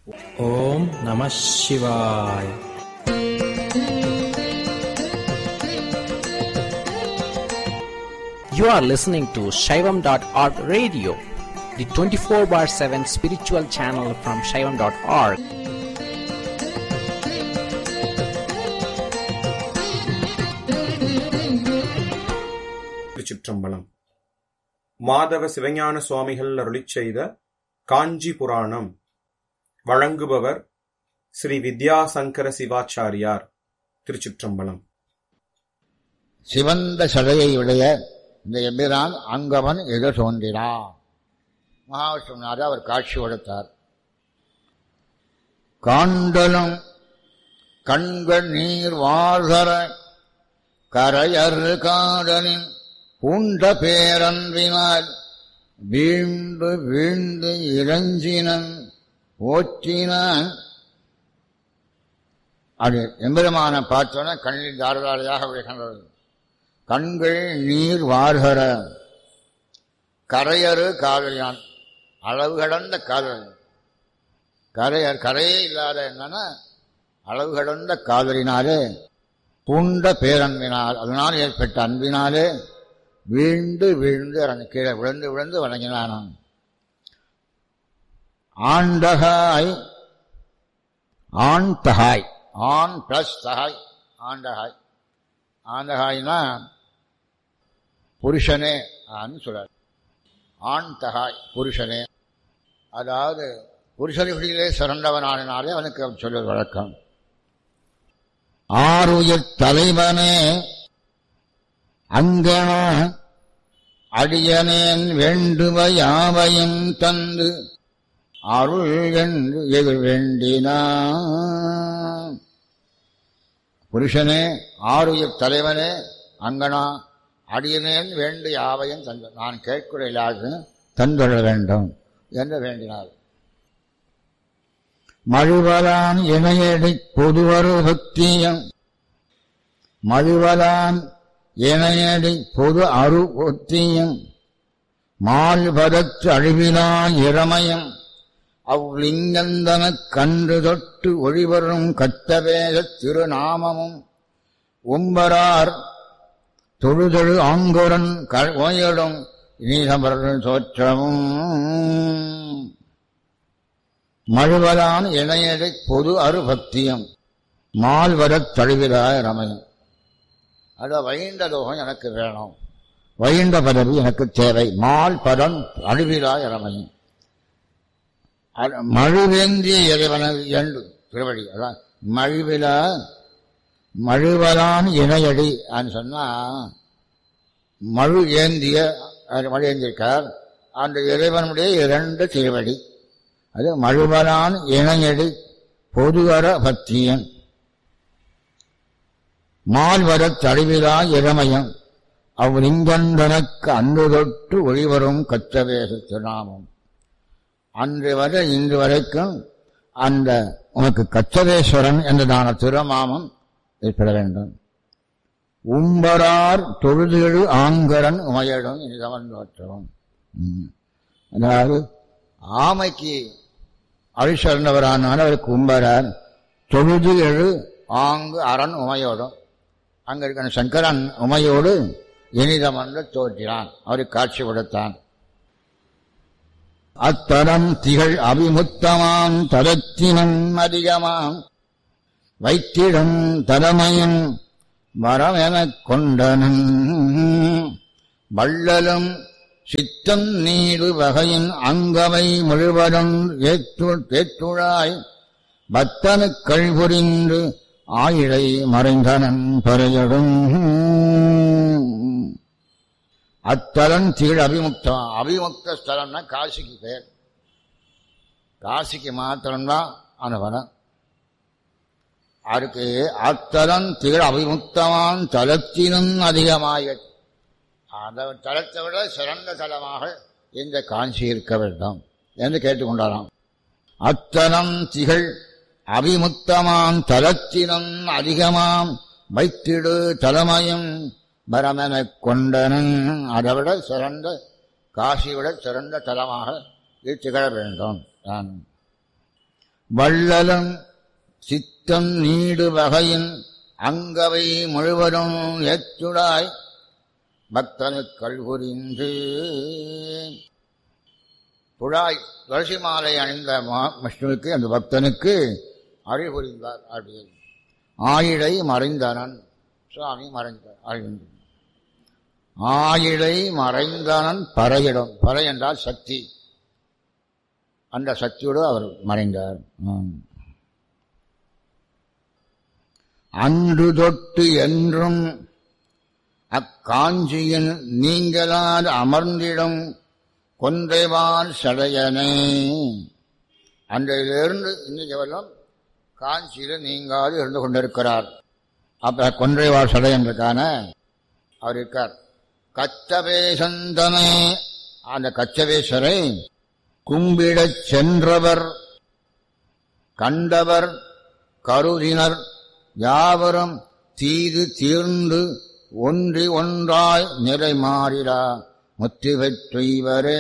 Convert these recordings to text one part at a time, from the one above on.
ஓம் நம சிவாய் You are listening to Shaivam.org radio, the 24 bar 7 spiritual channel from Shaivam.org. திருச்சிற்றம்பலம் மாதவ சிவஞான சுவாமிகள் அருளிச் செய்த காஞ்சி புராணம் வழங்குபவர் ஸ்ரீ வித்யாசங்கர சிவாச்சாரியார் திருச்சிற்றம்பலம் சிவந்த சடையை உடைய இந்த எம்பிரான் அங்கவன் எது தோன்றினான் மகாவிஷ்ணுநாத அவர் காட்சி கொடுத்தார் காண்டலும் கண்கள் நீர் வாழ்தர கரையர் காடலின் பூண்ட பேரன்பினால் வீழ்ந்து வீழ்ந்து இறஞ்சினன் ஓற்றினான் அது எம்பெருமான பார்த்தோன்னே கண்ணில் தாரதாரையாக விழுகின்றது கண்கள் நீர் வார்கர கரையறு காதலியான் அளவு கடந்த காதலன் கரையர் கரையே இல்லாத என்னன்னா அளவு கடந்த காதலினாலே பூண்ட பேரன்பினால் அதனால் ஏற்பட்ட அன்பினாலே வீழ்ந்து வீழ்ந்து அவன் கீழே விழுந்து விழுந்து வணங்கினானான் ஆண்டகாய் ஆண் தகாய் ஆண் பிளஸ் தகாய் ஆண்டகாய் ஆண்டகாய்னா புருஷனே ஆன்னு சொல்றார் ஆண் தகாய் புருஷனே அதாவது புருஷனிகளிலே சிறந்தவனானாலே அவனுக்கு அவன் சொல்வது வழக்கம் ஆறுயிர் தலைவனே அங்கன அடியனேன் வேண்டுவ யாவையும் தந்து அருள் என்று எதிர் வேண்டினான் புருஷனே ஆறுயிர் தலைவனே அங்கனா அடியனேன் வேண்டு யாவையும் தந்து நான் கேட்கிற எல்லாருக்கும் தந்துட வேண்டும் என்று வேண்டினார் மழுவலான் இணையடி பொதுவரு பக்தியம் மழுவலான் இணையடி பொது அரு ஒத்தியம் மால்பதற்று அழிவிலா இறமயம் அவ்லிங்கந்தனக் கன்று தொட்டு ஒளிவரும் கத்தவேத திருநாமமும் உம்பரார் தொழுதொழு ஆங்குரன் ஓயடும் நீசமரன் தோற்றமும் மழுவலான் இணையடை பொது அருபக்தியம் மால்வரத் தழுவிலாய ரமயம் அத வைண்ட லோகம் எனக்கு வேணும் வைண்ட பதவி எனக்கு தேவை மால் பதம் அழுவிலாய ரமயம் மழுவேந்திய இறைவனது என்று திருவடி அதான் மழுவில மழுவலான் இணையடி சொன்னா மழு ஏந்திய மழு ஏந்திருக்கார் அந்த இறைவனுடைய இரண்டு திருவடி அது மழுவலான் இணையடி பொதுவர பக்தியன் மால்வரத் தழுவிலா இளமயம் அவ்லிங்கந்தனக்கு அன்று தொட்டு ஒளிவரும் கச்சவேச திருநாமம் அன்று வரை இன்று வரைக்கும் அந்த உனக்கு கச்சதேஸ்வரன் என்றதான திருமாமம் ஏற்பட வேண்டும் உம்பரார் தொழுதெழு ஆங்கரன் உமையிடம் இனிதவன் தோற்றவன் அதாவது ஆமைக்கு அழிச்சிறந்தவரானாலும் அவருக்கு உம்பரார் தொழுது எழு ஆங்கு அரண் உமையோடும் அங்க இருக்கிற சங்கரன் உமையோடு இனிதமன்று தோற்றினான் அவருக்கு காட்சி கொடுத்தான் அத்தரம் திகழ் அபிமுத்தமாம் தரத்தினம் அதிகமாம் வைத்திடம் தரமையும் வரமெனக் கொண்டனன் வள்ளலும் சித்தம் நீடு வகையின் அங்கவை முழுவதும் ஏற்றுழாய் பத்தனுக்கள் புரிந்து ஆயிழை மறைந்தனன் பறையடும் அத்தலன் தீழ் அபிமுக்தம் அபிமுக்த ஸ்தலம்னா காசிக்கு பேர் காசிக்கு மாத்திரம்தான் அனுபவம் அதுக்கு அத்தலன் திகழ் அபிமுக்தமான் தலத்தினும் அதிகமாக அந்த தலத்தை விட சிறந்த தலமாக இந்த காஞ்சி இருக்க வேண்டும் என்று கேட்டுக்கொண்டாராம் அத்தலம் திகழ் அபிமுக்தமாம் தலத்தினும் அதிகமாம் வைத்திடு தலைமையும் பரமெனக் கொண்டனன் அதை விட சிறந்த காசி விட சிறந்த தலமாக இது திகழ வேண்டும் நான் வள்ளலும் சித்தம் நீடு வகையின் அங்கவை முழுவதும் ஏற்றுடாய் பக்தனுக்கள் புரிந்து துழாய் துளசி மாலை அணிந்த மா- விஷ்ணுவுக்கு அந்த பக்தனுக்கு அருள் புரிந்தார் அப்படின்னு ஆயிழை மறைந்தனன் சுவாமி மறைந்தார் அழிந்து ஆயிழை மறைந்தனன் பறையிடம் பறை என்றால் சக்தி அந்த சக்தியோடு அவர் மறைந்தார் ஆம். அன்று தொட்டு என்றும் அக்காஞ்சியின் நீங்களால் அமர்ந்திடும் கொன்றைவான் சடையனே அன்றையிலிருந்து இன்னைக்கு வரலாம் காஞ்சியில் நீங்காது இருந்து கொண்டிருக்கிறார் அப்ப கொன்றைவாள் சடையன் இருக்கான அவர் இருக்கார் கச்சவேசந்தனே அந்த கச்சவேசரை கும்பிடச் சென்றவர் கண்டவர் கருதினர் யாவரும் தீது தீர்ந்து ஒன்றி ஒன்றாய் நிறை மாறிடா முத்தி பெற்றுவரே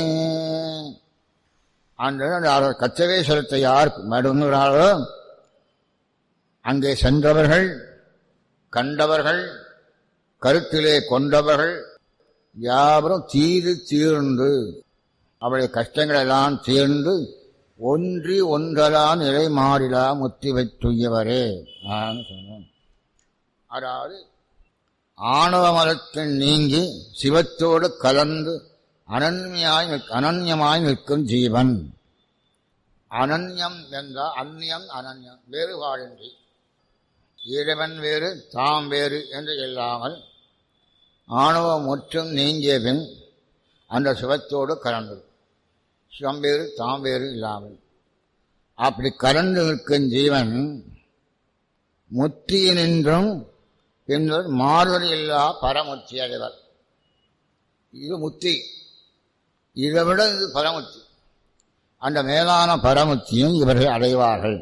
அந்த கச்சவேஸ்வரத்தை யார் மடுங்கிறாரோ அங்கே சென்றவர்கள் கண்டவர்கள் கருத்திலே கொண்டவர்கள் யாவரும் தீது தீர்ந்து அவளுடைய கஷ்டங்கள் எல்லாம் தீர்ந்து ஒன்றி ஒன்றலாம் நிலை மாறிலா முத்தி வைத்துயவரே ஆன்னு சொன்னோம் அதாவது ஆணவ மரத்தில் நீங்கி சிவத்தோடு கலந்து அனன்யமாய் நிற்க- அனன்யமாய் நிற்கும் ஜீவன் அனன்யம் என்றால் அந்நியம் அனன்யம் வேறுபாடின்றி இறைவன் வேறு தாம் வேறு என்று இல்லாமல் ஆணவம் முற்றும் நீங்கிய பின் அந்த சிவத்தோடு கலந்தது சிவம் வேறு தாம் வேறு இல்லாமல் அப்படி கலந்து நிற்கும் ஜீவன் முத்தியினின்றும் பின்னர் மாறுதல் இல்லா பரமுத்தி அடைவர் இது முத்தி இதை விட இது பரமுத்தி அந்த மேலான பரமுத்தியும் இவர்கள் அடைவார்கள்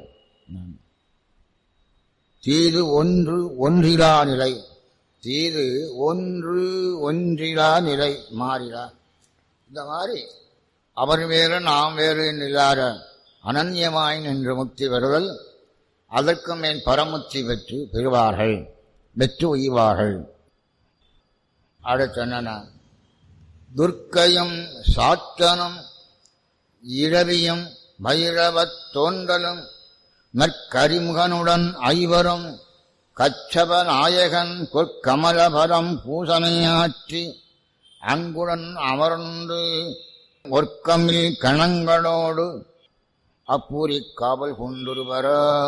தீது ஒன்று ஒன்றிலா நிலை தீது ஒன்று ஒன்றிலா நிலை மாறிலா இந்த மாதிரி அவர் வேறு நாம் வேறு என்று இல்லாத அனன்யமாய் நின்று முக்தி பெறுதல் அதற்கு மேல் பரமுத்தி பெற்று பெறுவார்கள் பெற்று உய்வார்கள் அடுத்து என்னென்ன துர்க்கையும் சாத்தனும் இரவியும் பைரவத் தோன்றலும் நற்கரிமுகனுடன் ஐவரும் கச்சப நாயகன் பொற்கமலபரம் பூசனையாற்றி அங்குடன் அமர்ந்து ஒர்க்கமில் கணங்களோடு அப்பூரி காவல் கொண்டுருவர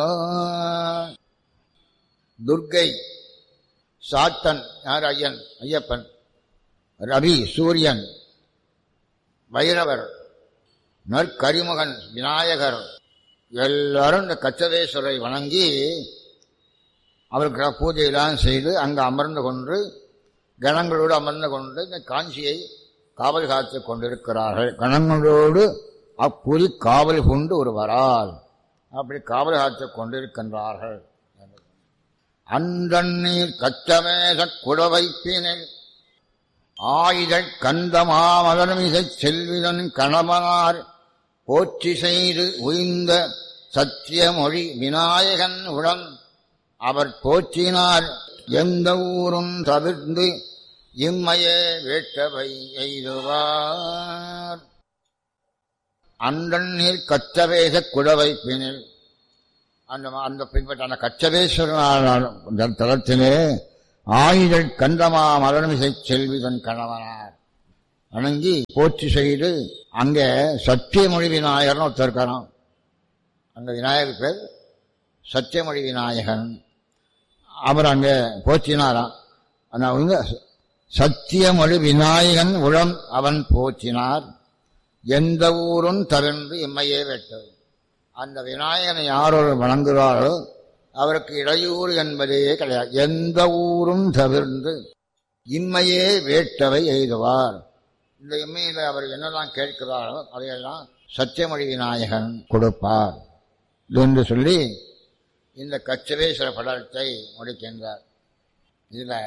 துர்கை சாத்தன் யார் ஐயன் ஐயப்பன் ரவி சூரியன் பைரவர் நற்கரிமுகன் விநாயகர் எல்லாரும் இந்த கச்சதேஸ்வரை வணங்கி அவருக்கு பூஜையெல்லாம் செய்து அங்கு அமர்ந்து கொண்டு கணங்களோடு அமர்ந்து கொண்டு இந்த காஞ்சியை காவல் காத்து கொண்டிருக்கிறார்கள் கணங்களோடு அப்புலி காவல் கொண்டு ஒரு வரால் அப்படி காவல் காத்து கொண்டிருக்கின்றார்கள் அந்தண்ணீர் கச்சமேக குடவைப்பினில் ஆயுதக் கந்தமாமலர்மிசைச் செல்விதன் கணவனார் போற்றி செய்து உய்ந்த சத்தியமொழி விநாயகன் உடன் அவர் போற்றினார் எந்த ஊரும் தவிர்ந்து இம்மையே வேட்டவை எய்துவார் அந்தண்ணீர் கச்சவேச குடவைப்பினில் அந்த அந்த பின்பற்ற அந்த கச்சவேஸ்வரனான தளத்திலே ஆயுதல் கந்தமா மலர்மிசை செல்விதன் கணவனார் வணங்கி போற்றி செய்து அங்கே சத்தியமொழி விநாயகர்னு ஒருத்தர் இருக்காராம் அந்த விநாயகர் பேர் சத்தியமொழி விநாயகன் அவர் அங்கே போற்றினாராம் ஆனா அவங்க சத்தியமொழி விநாயகன் உளம் அவன் போற்றினார் எந்த ஊரும் தவிர்ந்து இம்மையே வெட்டது அந்த விநாயகனை யாரோடு வணங்குகிறாரோ அவருக்கு இடையூறு என்பதே கிடையாது எந்த ஊரும் தவிர்ந்து இம்மையே வேட்டவை எய்துவார் இந்த இம்மையில் அவர் என்னெல்லாம் கேட்கிறாரோ அதையெல்லாம் சத்தியமொழி விநாயகன் கொடுப்பார் என்று சொல்லி இந்த கச்சவேஸ்வர படத்தை முடிக்கின்றார் இதுல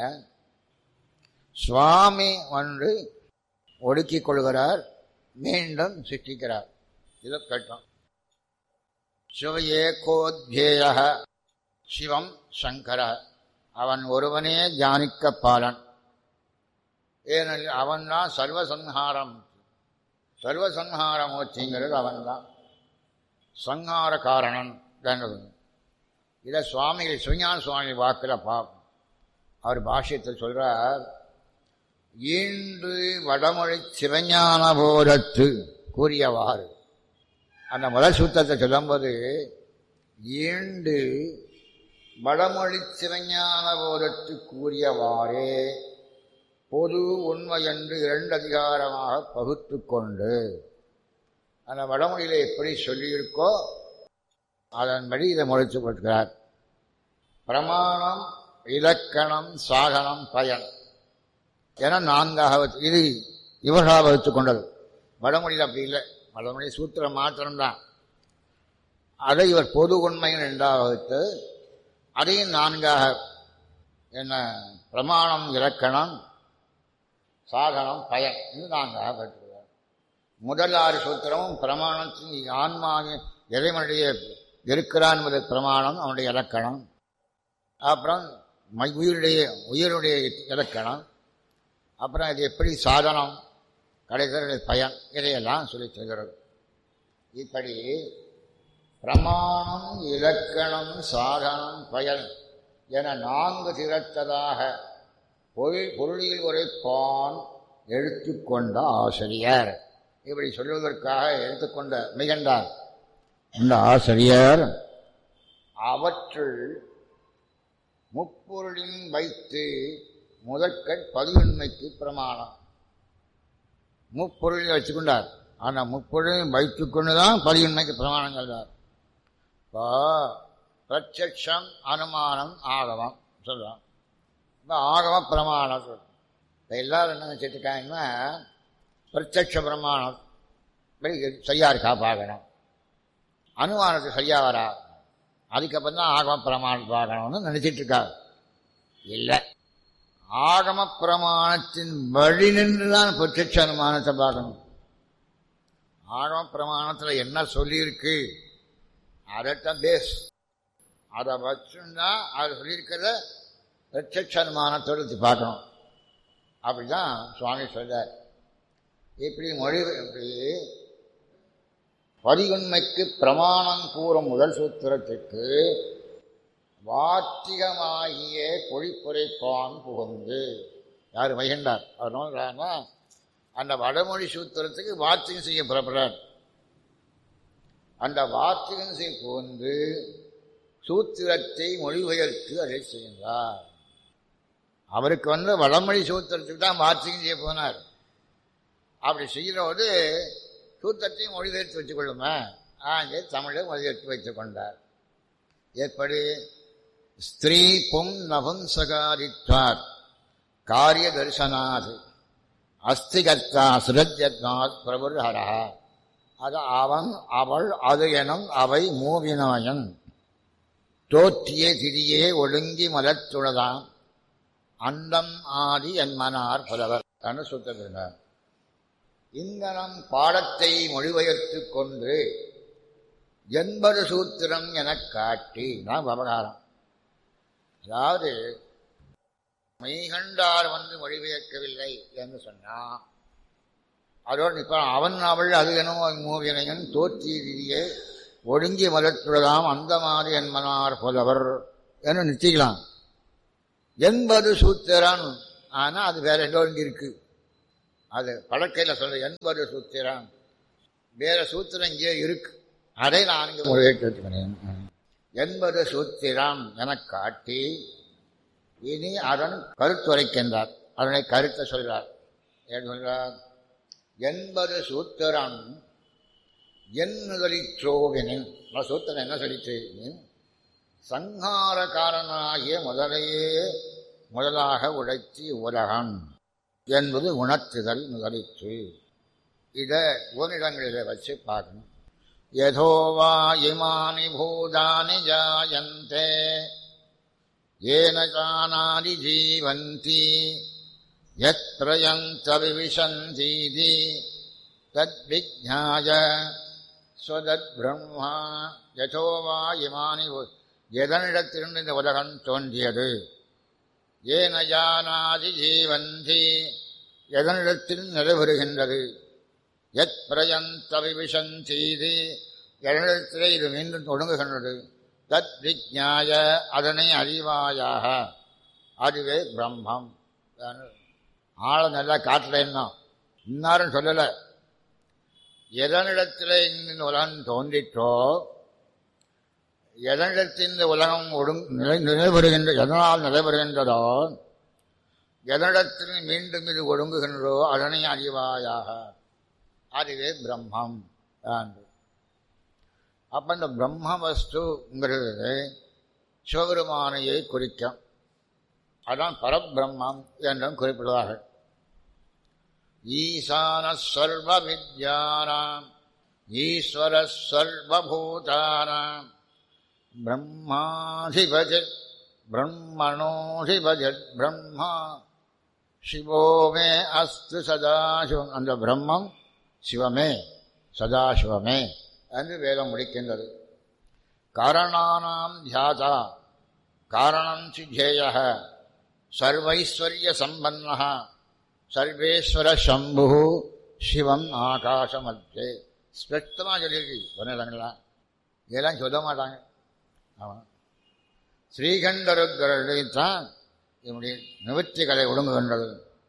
சுவாமி ஒன்று ஒடுக்கிக் கொள்கிறார் மீண்டும் சிருஷ்டிக்கிறார் இதை கேட்டோம் சிவஏகோத்யேய சிவம் சங்கர அவன் ஒருவனே ஜானிக்க பாலன் ஏனெனில் அவன்தான் சர்வசம்ஹாரம் சர்வசம்ஹார மூர்த்திங்கிறது அவன்தான் சங்கார காரணன் என்றது இதை சுவாமிகள் சுஞான சுவாமி வாக்கில் பார்ப்போம் அவர் பாஷ்யத்தில் சொல்றார் ஈன்று வடமொழி சிவஞான போதத்து கூறியவாறு அந்த முதல் சூத்திரத்தை சொல்லும்போது ஈண்டு வடமொழி சிவஞான போதத்து கூறியவாறே பொது உண்மை என்று இரண்டு அதிகாரமாக பகுத்து கொண்டு அந்த வடமொழியில எப்படி சொல்லியிருக்கோ அதன்படி இதை முடித்து கொடுக்கிறார் பிரமாணம் இலக்கணம் சாதனம் பயன் என நான்காக வச்சு- இது இவர்களாக வகுத்து கொண்டது வடமொழியில் அப்படி இல்லை வடமொழி சூத்திரம் மாத்திரம்தான் அதை இவர் பொது உண்மைகள் ரெண்டாக வகுத்து அதையும் நான்காக என்ன பிரமாணம் இலக்கணம் சாதனம் பயன் இது நான்காக வகுத்துக்கிறார் முதல் ஆறு சூத்திரமும் பிரமாணத்தின் ஆன்மாவின் இறைவனுடைய இருக்கிறான் என்பது பிரமாணம் அவனுடைய இலக்கணம் அப்புறம் மை- உயிருடைய உயிருடைய இலக்கணம் அப்புறம் இது எப்படி சாதனம் கடைசியில் பயன் இதையெல்லாம் சொல்லி சொல்கிறது இப்படி பிரமாணம் இலக்கணம் சாதனம் பயன் என நான்கு திரட்டதாக பொருள் பொருளில் உரைப்பான் எடுத்துக்கொண்ட ஆசிரியர் இப்படி சொல்வதற்காக எடுத்துக்கொண்ட மிகண்டார் இந்த ஆசிரியர் அவற்றுள் முப்பொருளின் வைத்து முதற்கண் பதிவுண்மைக்கு பிரமாணம் முப்பொருளில் வச்சுக்கொண்டார் ஆனால் முப்பொருளையும் வைத்துக்கொண்டு தான் பதிவுண்மைக்கு பிரமாணம் சொல்றார் இப்போ பிரத்யக்ஷம் அனுமானம் ஆகமம் சொல்றான் இப்போ ஆகம பிரமாணம் சொல்றோம் இப்போ எல்லாரும் என்ன வச்சுருக்காங்கன்னா பிரத்யக்ஷ பிரமாணம் இப்படி சரியா இருக்கா பார்க்கணும் அனுமானத்துக்கு சரியா வரா அதுக்கப்புறம் தான் ஆகம பிரமாணம் பார்க்கணும்னு நினைச்சிட்டு இருக்காரு இல்லை ஆகம பிரமாணத்தின் வழி நின்று தான் பிரத்யட்ச அனுமானத்தை பார்க்கணும் ஆகம பிரமாணத்தில் என்ன சொல்லியிருக்கு அதைத்தான் பேஸ் அதை வச்சுன்னா அது சொல்லியிருக்கிறத பிரத்யட்ச அனுமானத்தோடு எடுத்து பார்க்கணும் அப்படிதான் சுவாமி சொல்றார் இப்படி மொழி இப்படி பதிவுண்மைக்கு பிரமாணம் கூறும் முதல் சூத்திரத்திற்கு வாத்திகமாகிய பொழிப்புரைப்பான் புகுந்து யார் வைகண்டார் அவர் நோக்கிறாங்கன்னா அந்த வடமொழி சூத்திரத்துக்கு வாத்திகம் செய்ய புறப்படுறார் அந்த வாத்திகம் செய்ய புகுந்து சூத்திரத்தை மொழிபெயர்த்து அதை செய்கின்றார் அவருக்கு வந்து வடமொழி சூத்திரத்துக்கு தான் வாத்திகம் செய்ய போனார் அப்படி செய்கிறபோது சூத்திரத்தையும் மொழிபெயர்த்து வச்சுக்கொள்ளுமே ஆங்கே தமிழை மொழிபெயர்த்து வைத்துக் கொண்டார் எப்படி ஸ்திரீ பும் நபும்சகாரித்வார் காரிய தரிசனாத் அஸ்திகர்த்தா சுரஜத்னாத் பிரபுர்ஹரா அது அவன் அவள் அது எனும் அவை மூவினாயன் தோற்றிய திரியே ஒழுங்கி மலத்துளதாம் அந்தம் ஆதி என்மனார் புலவர் என்று சுத்தப்படுகிறார் இங்கனம் பாடத்தை மொழிபெயர்த்துக் கொண்டு எண்பது சூத்திரம் எனக் காட்டி நான் விவகாரம் அதாவது மெய்கண்டார் வந்து மொழிபெயர்க்கவில்லை என்று சொன்னா அதோடு இப்ப அவன் அவள் அது எனும் மூவினையன் தோற்றியே ஒடுங்கி மலத்துள்ளதாம் அந்த மாதிரி என்மனார் புலவர் என்று நிச்சயிக்கலாம் எண்பது சூத்திரன் ஆனா அது வேற எங்கோ இங்க இருக்கு அது பழக்கையில சொல்ற எண்பது சூத்திரம் வேற சூத்திரம் இங்கே இருக்கு அதை நான் இங்கே மொழிபெயர்த்துக்கிறேன் எண்பது சூத்திரம் என காட்டி இனி அதன் கருத்துரைக்கின்றார் அதனை கருத்தை சொல்றார் ஏன் சொல்றார் எண்பது சூத்திரம் என் முதலிற்றோவெனின் சூத்திரம் என்ன சொல்லிச்சு சங்காரக்காரனாகிய முதலையே முதலாக உழைச்சி உலகம் என்பது உணர்த்துதல் முதலிற்று இதை ஓரிடங்களில் வச்சு பார்க்கணும் யதோவா இமானி பூதானி ஜாயந்தே ஏன ஜானாதி ஜீவந்தி யத்ரயந்த விவிசந்தீதி தத்விஜாய ஸ்வதத் பிரம்மா யசோவா இமானி உ- எதனிடத்திலிருந்து இந்த உலகம் தோன்றியது ஏன ஜானாதி ஜீவந்தி எதனிடத்தில் நடைபெறுகின்றது எத் பிரயந்த விவிஷந்தீதி எதனிடத்திலே இது மீண்டும் தொடங்குகின்றது தத் விஜ்ஞாய அதனை அறிவாயாக அதுவே பிரம்மம் ஆளை நல்லா காட்டலைன்னா இன்னாரும் சொல்லலை எதனிடத்திலே இந்த உலகம் தோன்றிற்றோ எதனிடத்தில் இந்த உலகம் ஒடுங் நிலை நிலைபெறுகின்ற எதனால் நிலைபெறுகின்றதோ எதனிடத்தில் மீண்டும் இது ஒடுங்குகின்றோ அதனை அறிவாயாக அதுவே பிரம்மம் என்று அப்ப இந்த பிரம்ம வஸ்துங்கிறது சிவபெருமானையை குறிக்கும் அதான் பரபிரம்மம் என்றும் குறிப்பிடுவார்கள் ஈசான சர்வ வித்யானாம் ஈஸ்வர சர்வபூதானாம் பிரம்மாதிபஜத் பிரம்மணோதிபஜத் பிரம்மா சிவோமே அஸ்து சதாசிவம் அந்த பிரம்மம் சிவமே சதாசிவமே என்று வேதம் முடிக்கின்றது காரணானாம் தியாதா காரணம் சித்தேய சர்வைஸ்வர்ய சம்பன்ன சர்வேஸ்வர சம்பு சிவம் ஆகாசமத்தே ஸ்பெக்டமாக சொல்லியிருக்கு சொன்னீங்களா இதெல்லாம் சொல்ல மாட்டாங்க ஆமாம் ஸ்ரீகண்டருத்தான் என்னுடைய நிவர்த்திகளை ஒடுங்குகின்றது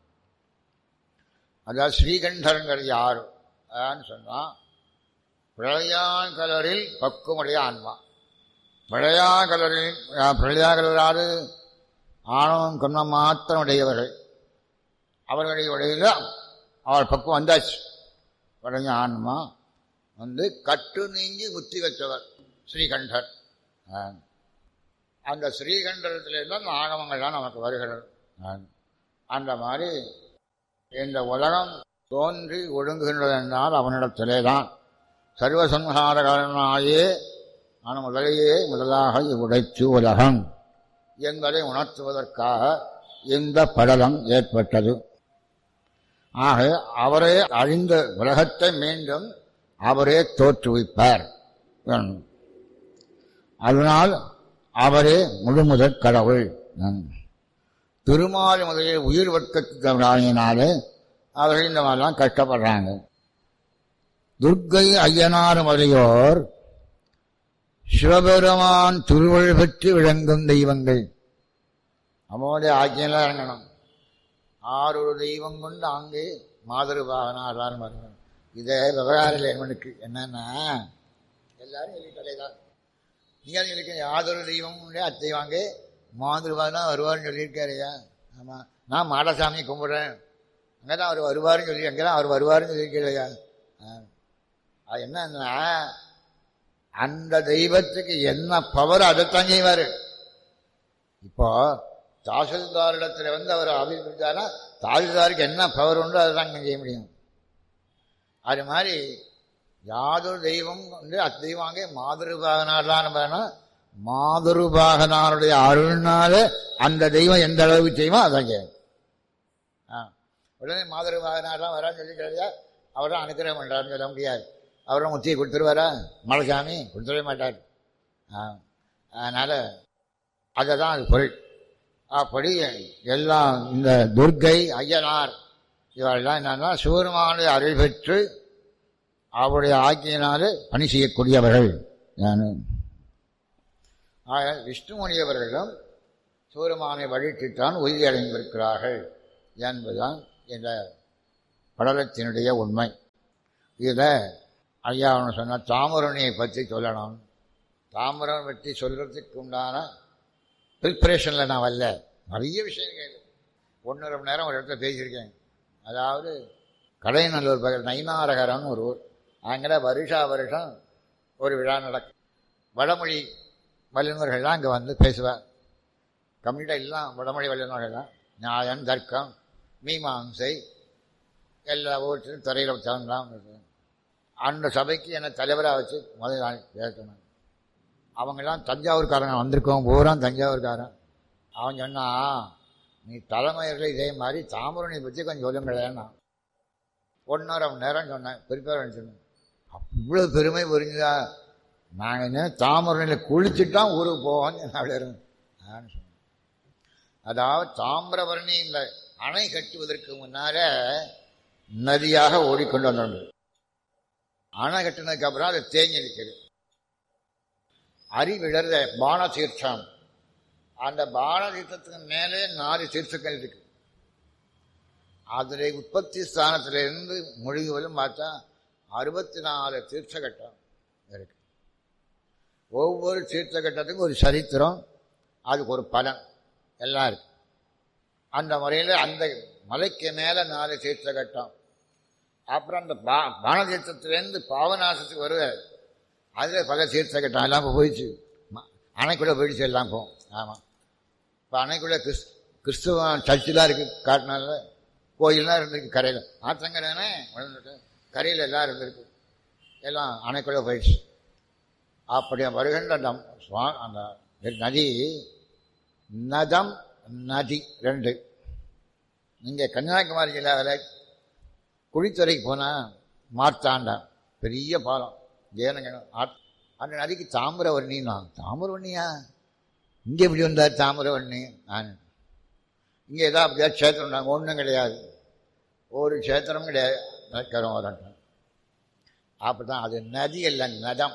அதாவது ஸ்ரீகண்டருங்கிறது யார் அதான்னு சொன்னால் பிரளயாங்கலரில் பக்குமுடைய ஆன்மா பிரளயாங்கலரில் பிரளயாங்கலராது ஆணவம் கொன்னம் மாத்திரம் உடையவர்கள் அவர்களுடைய உடையில அவர் பக்கம் வந்தாச்சு உடைய ஆன்மா வந்து கட்டு நீங்கி முத்தி வச்சவர் ஸ்ரீகண்டர் ஆ. அந்த ஸ்ரீகண்டத்திலிருந்து அந்த ஆகமங்கள்லாம் நமக்கு வருகிறது ஆ. அந்த மாதிரி இந்த உலகம் தோன்றி ஒடுங்குகின்றது என்றால் அவனிடத்திலே தான் சர்வசம்ஹாரகாரனாயே நான் முதலையே முதலாக உடைத்து உலகம் என்பதை உணர்த்துவதற்காக இந்த படலம் ஏற்பட்டது ஆக அவரே அழிந்த உலகத்தை மீண்டும் அவரே தோற்றுவிப்பார் வேணும். அதனால் அவரே முழுமுதற் கடவுள் ம். திருமால் முதலில் உயிர் வர்க்கத்தினாலே அவர்கள் இந்த மாதிரிலாம் கஷ்டப்படுறாங்க துர்க்கை ஐயனார் முதலியோர் சிவபெருமான் திருவள் பெற்று விளங்கும் தெய்வங்கள் அவனுடைய ஆக்கியெல்லாம் இறங்கணும் ஆறொரு தெய்வம் கொண்டு அங்கே மாதிருபாகனார் வரணும் இதே விவகாரம் இவனுக்கு என்னன்னா எல்லாரும் சொல்லிட்டே தான் நீங்கள் சொல்லிக்க யாதொரு தெய்வம் உண்டு அத்தை வாங்க மாதிருபாகனா வருவார்னு சொல்லியிருக்காருயா ஆமாம் நான் மாடசாமி கும்பிட்றேன் அங்கே தான் அவர் வருவார்னு சொல்லி அங்கே தான் அவர் வருவார்னு சொல்லியிருக்கலையா அது என்னன்னா அந்த தெய்வத்துக்கு என்ன பவர் அதைத்தான் செய்வார் இப்போ தாசில்தாரிடத்துல வந்து அவர் அபிப்பிடிச்சாரா தாசில்தாருக்கு என்ன பவர் உண்டோ அதை தான் செய்ய முடியும் அது மாதிரி யாதொரு தெய்வம் வந்து அத்தெய்வாங்க மாதிருபாகனார்லாம் வேணா மாதிருபாகனாருடைய அருள்னால அந்த தெய்வம் எந்த அளவுக்கு செய்வோம் அதான் செய்யும் ஆ உடனே மாதிருபாகனார்லாம் வரான்னு சொல்லி கிடையா அவர் தான் அனுக்கிரகம் பண்ணுறாருன்னு சொல்ல முடியாது அவரும் முத்தியை கொடுத்துருவாரா மலைசாமி கொடுத்துடவே மாட்டார் ஆ அதனால் அதை தான் அது பொருள் அப்படி எல்லாம் இந்த துர்க்கை ஐயனார் இவரெல்லாம் என்னன்னா சிவருமானுடைய அருள் பெற்று அவருடைய ஆக்கியினாலே பணி செய்யக்கூடியவர்கள் நான் ஆக விஷ்ணுமணியவர்களும் சிவருமானை வழித்துத்தான் உறுதியடைந்திருக்கிறார்கள் என்பதுதான் இந்த படலத்தினுடைய உண்மை இதில் ஐயா அவனு சொன்ன தாமரணியை பற்றி சொல்லணும் தாமரம் பற்றி சொல்கிறதுக்கு உண்டான ப்ரிப்பரேஷனில் நான் வரல நிறைய விஷயங்கள் ஒன்றரை மணி நேரம் ஒரு இடத்துல பேசியிருக்கேன் அதாவது கடைநல்லூர் பக்கத்தில் நைனாரகரம்னு ஒரு ஊர் அங்கே வருஷா வருஷம் ஒரு விழா நடக்கும் வடமொழி வல்லுநர்கள்லாம் அங்கே வந்து பேசுவார் கம்ப்ளீட்டாக எல்லாம் வடமொழி வல்லுநர்கள் தான் நியாயம் தர்க்கம் மீமாம்சை எல்லா ஊற்றிலும் துறையில் தகுந்தான் அந்த சபைக்கு என்னை தலைவராக வச்சு முதல் நாள் பேசணும் அவங்கெல்லாம் தஞ்சாவூர்காரங்க வந்திருக்கோம் பூரா தஞ்சாவூர்காரன் அவன் சொன்னா நீ தலைமையர்கள் இதே மாதிரி தாமரணி பற்றி கொஞ்சம் சொல்லுங்களேன்னா ஒன்றரை மணி நேரம் சொன்னேன் பிரிப்பேர் சொன்னேன் இவ்வளவு பெருமை புரிஞ்சுதா நாங்கள் என்ன தாமரையில் குளிச்சுட்டான் ஊருக்கு போவோம்னு அப்படி இருக்கும் நான் சொன்னேன் அதாவது தாமிரபரணி இந்த அணை கட்டுவதற்கு முன்னால நதியாக ஓடிக்கொண்டு வந்தோம் அணை கட்டினதுக்கு அப்புறம் அது தேங்கி நிற்குது அறிவிழந்த பான தீர்த்தம் அந்த பான தீர்த்தத்துக்கு மேலே நாலு தீர்த்தங்கள் இருக்கு அதில் உற்பத்தி ஸ்தானத்திலிருந்து மொழிகளும் பார்த்தா அறுபத்தி நாலு தீர்த்தகட்டம் இருக்கு ஒவ்வொரு தீர்த்தகட்டத்துக்கும் ஒரு சரித்திரம் அதுக்கு ஒரு பலன் எல்லாம் இருக்கு அந்த முறையில் அந்த மலைக்கு மேலே நாலு தீர்த்தகட்டம் அப்புறம் அந்த பா பானதீர்த்தத்திலேருந்து பாவநாசத்துக்கு வருவார் அதில் பல தீர்த்தகட்டம் எல்லாம் இப்போ போயிடுச்சு ம- அணைக்குள்ளே போயிடுச்சு எல்லாம் போகும் ஆமாம் இப்போ அணைக்குள்ளே கிறிஸ் கிறிஸ்துவ சர்ச்செலாம் இருக்குது காட்டினால கோயில்லாம் இருந்திருக்கு கரையில் ஆற்றங்கரைனே வளர்ந்துட்டு கரையில் எல்லாம் இருந்திருக்கு எல்லாம் அணைக்குள்ளே போயிடுச்சு அப்படி வருகின்ற அந்த சுவா- அந்த நதி நதம் நதி ரெண்டு இங்கே கன்னியாகுமரி ஜில்லாவில் குழித்துறைக்கு போனால் மார்த்தாண்டம் பெரிய பாலம் ஜெயனங்கனம் ஆத்- அந்த நதிக்கு தாமிரவர்ணின்னா தாமிரவர்ணியா இங்கே எப்படி வந்தார் தாமிரவர்ணி நான் இங்கே ஏதோ அப்படியா க்ஷேத்திரம் நாங்கள் ஒன்றும் கிடையாது ஒரு க்ஷேத்திரம் கிடையாது வைக்கிறோம் வரட்டும் அப்படி தான் அது நதி இல்லை நதம்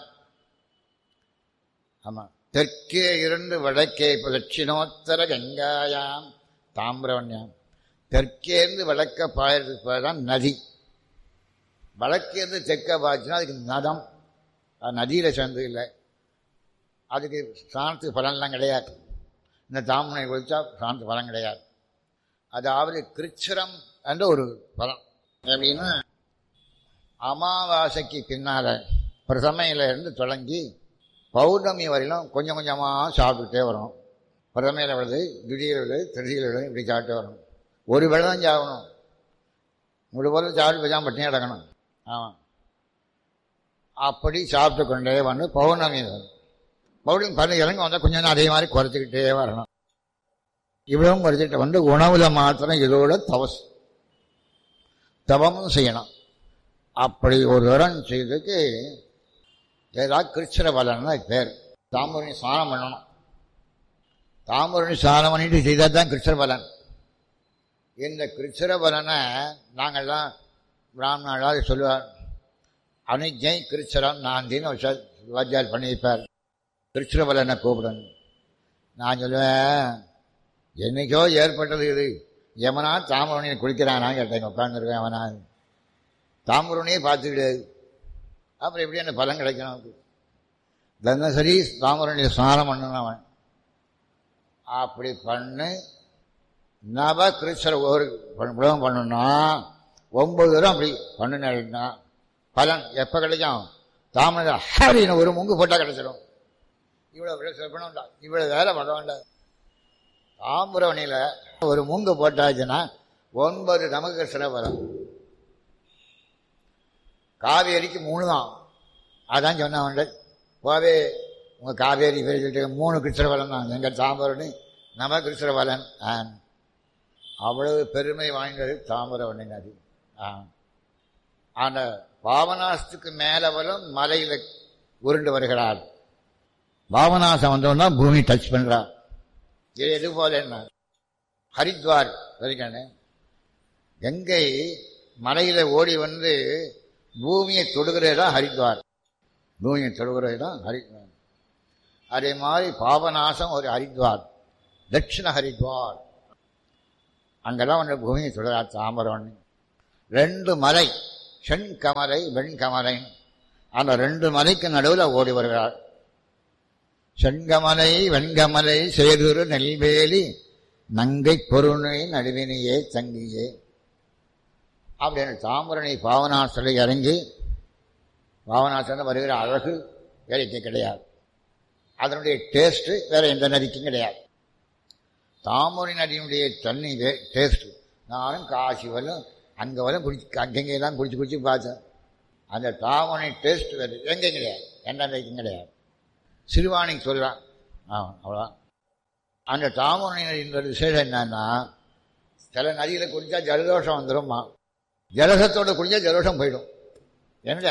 ஆமாம் தெற்கே இருந்து வடக்கே இப்போ தட்சிணோத்தர கங்காயாம் தாமிரவண்யாம் தெற்கேருந்து வடக்க பாயறதுக்கு பேர் தான் நதி வடக்கேருந்து தெற்க பாய்ச்சுன்னா அதுக்கு நதம் அது நதியில் சேர்ந்து இல்லை அதுக்கு சாணத்துக்கு பலன்லாம் கிடையாது இந்த தாமனை குளிச்சா சாணத்து பலன் கிடையாது அதாவது கிருச்சிரம் என்ற ஒரு பலன் எப்படின்னா அமாவாசைக்கு பின்னால் பிரதமையில இருந்து தொடங்கி பௌர்ணமி வரையிலும் கொஞ்சம் கொஞ்சமாக சாப்பிட்டுட்டே வரும் பிரதமையில் விழுது திடீர் விழுது திருதியில் விழுது இப்படி சாப்பிட்டே வரணும் ஒரு வேளை தான் சாகணும் முழு போல சாப்பிட்டு போய் தான் பட்டினி கிடக்கணும் ஆமாம் அப்படி சாப்பிட்டு கொண்டே வந்து பௌர்ணமி வரும் பௌர்ணமி பதினஞ்சு இறங்க வந்தால் கொஞ்சம் நேரம் அதே மாதிரி குறைச்சிக்கிட்டே வரணும் இவ்வளவும் குறைச்சிட்டு வந்து உணவுல மாத்திரம் இதோட தவஸ் தவமும் செய்யணும் அப்படி ஒரு தரம் செய்ததுக்கு ஏதாவது கிருச்சிர பலன் தான் பேர் தாமரணி ஸ்நானம் பண்ணணும் தாமரணி ஸ்நானம் பண்ணிட்டு செய்தால் தான் கிருச்சிர பலன் இந்த கிருச்சிர பலனை நாங்கள்லாம் பிராமணாளாவது சொல்லுவார் அனுஜை கிருச்சிரம் நாந்தின்னு ஒரு ச- வாத்தியார் பண்ணி வைப்பார் கிருச்சிர பலனை கூப்பிடணும் நான் சொல்லுவேன் என்னைக்கோ ஏற்பட்டது இது எவனா தாமரணியை குளிக்கிறானா கேட்டேன் உட்காந்துருக்கேன் அவனா தாமரணியே பார்த்து கிடையாது அப்புறம் எப்படி அந்த பலன் கிடைக்கும் நமக்கு தினசரி தாமரணியை ஸ்நானம் பண்ணணும் அவன் அப்படி பண்ணு நவ கிருஷ்ணர் ஒரு உலகம் பண்ணணும்னா ஒன்பது தூரம் அப்படி பண்ணுனா பலன் எப்போ கிடைக்கும் தாமரை ஹரின்னு ஒரு முங்கு போட்டால் கிடைச்சிடும் இவ்வளோ வேலை பண்ண வேண்டாம் இவ்வளோ வேலை பண்ண வேண்டாம் தாமிரவணியில் ஒரு மூங்கு போட்டாச்சுன்னா ஒன்பது நமக்கு சிறப்பரம் காவேரிக்கு மூணு தான் அதான் சொன்னவன் போவே உங்கள் காவேரி பேர் சொல்லிட்டு மூணு கிருஷ்ணபலன் தான் எங்கள் தாமிரவணி நம கிருஷ்ணபலன் ஆ அவ்வளவு பெருமை வாய்ந்தது தாமிரவணி நதி ஆ அந்த பாவனாசத்துக்கு மேலே வரும் மலையில் உருண்டு வருகிறார் பாவனாசம் வந்தோன்னா பூமி டச் பண்ணுறார் இது எது போல என்ன ஹரித்வார் வரைக்கானே கங்கை மலையில் ஓடி வந்து பூமியை தொடுகிறது தான் ஹரித்வார் பூமியை தொடுகிறது தான் ஹரித்வார் அதே மாதிரி பாபநாசம் ஒரு ஹரித்வார் தட்சிண ஹரித்வார் அங்கெல்லாம் வந்து பூமியை தொடுறார் தாமரவண்ணி ரெண்டு மலை செண்கமலை வெண்கமலை அந்த ரெண்டு மலைக்கு நடுவில் ஓடி வருகிறார் செண்கமலை வெண்கமலை சேதுரு நெல்வேலி நங்கை பொருணை நடுவினையே தங்கியே அப்படின்னு தாமரணி பாவனாசில் இறங்கி பாவனாசில் வருகிற அழகு வேலைக்கு கிடையாது அதனுடைய டேஸ்ட்டு வேற எந்த நதிக்கும் கிடையாது தாமரை நதியினுடைய தண்ணி டேஸ்ட்டு நானும் காசி வரலும் அங்கே வரலும் குடிச்சு அங்கெங்கெல்லாம் குடிச்சு குடிச்சு பார்த்தேன் அந்த தாமரை டேஸ்ட் வேறு எங்கேயும் கிடையாது எந்த நதிக்கும் கிடையாது சிறுவாணிக்கு சொல்கிறான் ஆ அவ்வளோதான் அந்த தாமரை நதியின் விசேஷம் என்னன்னா சில நதியில் குடித்தா ஜலதோஷம் வந்துடும்மா ஜலசத்தோட குடித்தா ஜலதோஷம் போயிடும் என்ன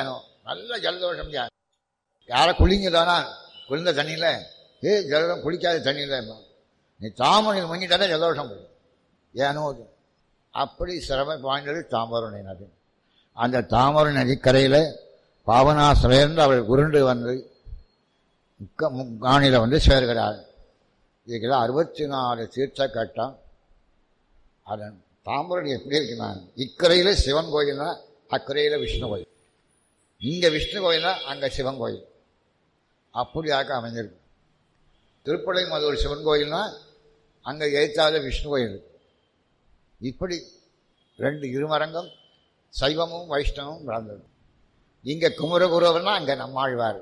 நல்ல ஜலதோஷம் யா யாரை குளிங்கதானா குளிர்ந்த தண்ணியில் ஏ ஜலம் குளிக்காத தண்ணியில் நீ தாமரையில் முங்கிட்டாலே ஜலதோஷம் வரும் ஏனோ அது. அப்படி சிரமம் வாய்ந்தது தாமரை நதி அந்த தாமரை நதிக்கரையில் பாவனாசிரியர்ந்து அவள் உருண்டு வந்து முக்க முக்காணியில் வந்து சேர்கிறாள் இதுக்கெல்லாம் அறுபத்தி நாலு தீர்த்த கட்டம் அதன் தாம்பரம் எப்படி இருக்குன்னா இக்கரையில் சிவன் கோயில்னா அக்கரையில் விஷ்ணு கோயில் இங்கே விஷ்ணு கோயில்னா அங்கே சிவன் கோயில் அப்படியாக அமைஞ்சிருக்கு திருப்பலை மதுரை சிவன் கோயில்னா அங்கே எழுத்தாத விஷ்ணு கோயில் இருக்கு. இப்படி ரெண்டு இருமரங்கம் சைவமும் வைஷ்ணவமும் வளர்ந்தது இங்கே குமரகுருவர்னா அங்கே நம்மாழ்வார்